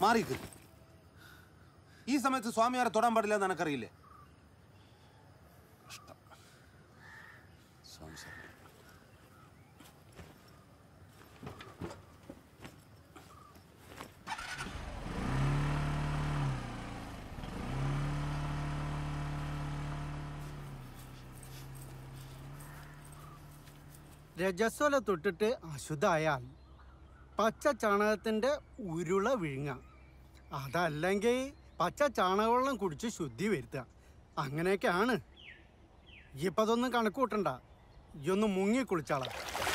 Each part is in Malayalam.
മാറിക്ക് ഈ സമയത്ത് സ്വാമിയാരെ തൊടാൻ പാടില്ല എന്ന് എനക്കറിയില്ലേ കഷ്ടം. സ്വാമി ശരണം. രജസ്വല തൊട്ടിട്ട് അശുദ്ധായാൽ പച്ച ചാണകത്തിൻ്റെ ഉരുള വിഴുങ്ങുക അതല്ലെങ്കിൽ പച്ച ചാണകവെള്ളം കുടിച്ച് ശുദ്ധി വരുത്തുക അങ്ങനെയൊക്കെയാണ് ഇപ്പം അതൊന്നും കണക്ക് കൂട്ടണ്ട ഈ ഒന്ന് മുങ്ങി കുളിച്ചാളാ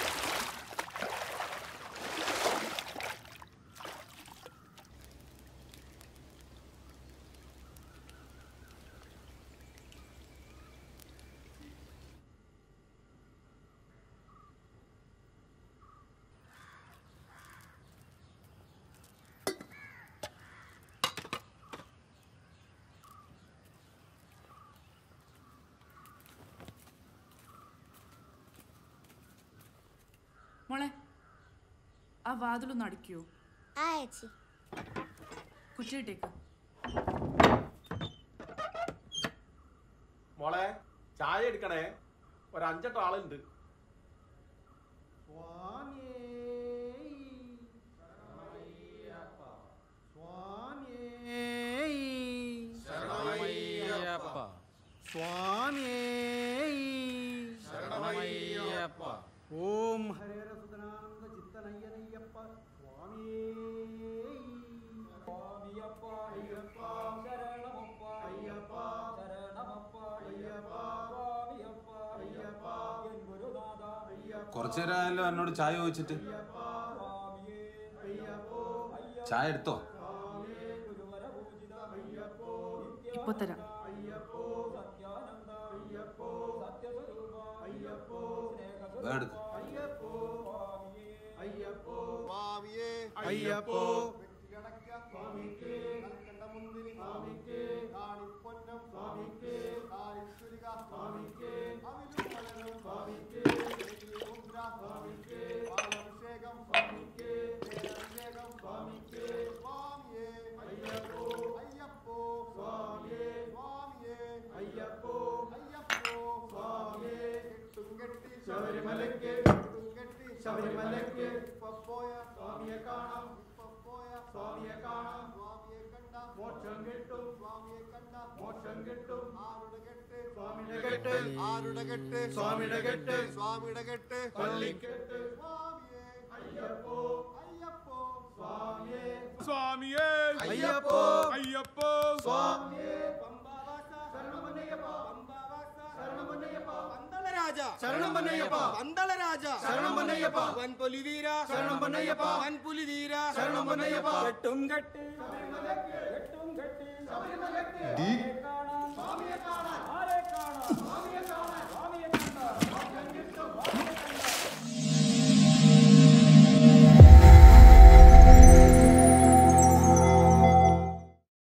മോളെ ആ വാതിലൊന്ന് അടിക്കുവോ ആ ചേച്ചി കുറ്റിയിട്ടേക്ക് മോളെ ചായ എടുക്കണേ ഒരു അഞ്ചെട്ട് ആളുണ്ട് ഓം ഹരേരസുതനാനന്ദ ചിത്തനയ്യനയ്യപ്പ സ്വാമിയേ കുറച്ചു നേരമല്ലോ എന്നോട് ചായ ചോദിച്ചിട്ട് ചായ എടുത്തോ ഇപ്പൊ തരാം വേഗം എടുക്ക്. അയ്യപ്പോ ശബരിമലയ്ക്ക് ശബരിമലയ്ക്ക് സ്വാമിയെ കാണാം സ്വാമിയെ കാണാം മോക്ഷം കിട്ടും മോക്ഷം കിട്ടും സ്വാമിയുടെ കെട്ട് ആരുടെ കെട്ട് സ്വാമിയുടെ കെട്ട് സ്വാമിയുടെ കെട്ട് പള്ളിക്കെട്ട് സ്വാമിയേ അയ്യപ്പോ അയ്യപ്പോ സ്വാമിയെ സ്വാമിയേ അയ്യപ്പോ അയ്യപ്പോ സ്വാമിയെ ശരണമന്നയ്യപ്പ ശരണമന്നയ്യപ്പ പന്തളരാജ ശരണം പൊന്നയ്യപ്പ പന്തളരാജ ശരണം പൊന്നയ്യപ്പ വൻപൊലി വീര ശരണം പൊന്നയ്യപ്പ വൻപുലി വീര ശരണം പൊന്നയ്യപ്പ കെട്ടും കെട്ട് ശബരിമലയ്ക്ക് കെട്ടും കെട്ട് സ്വാമിയെ കാണാം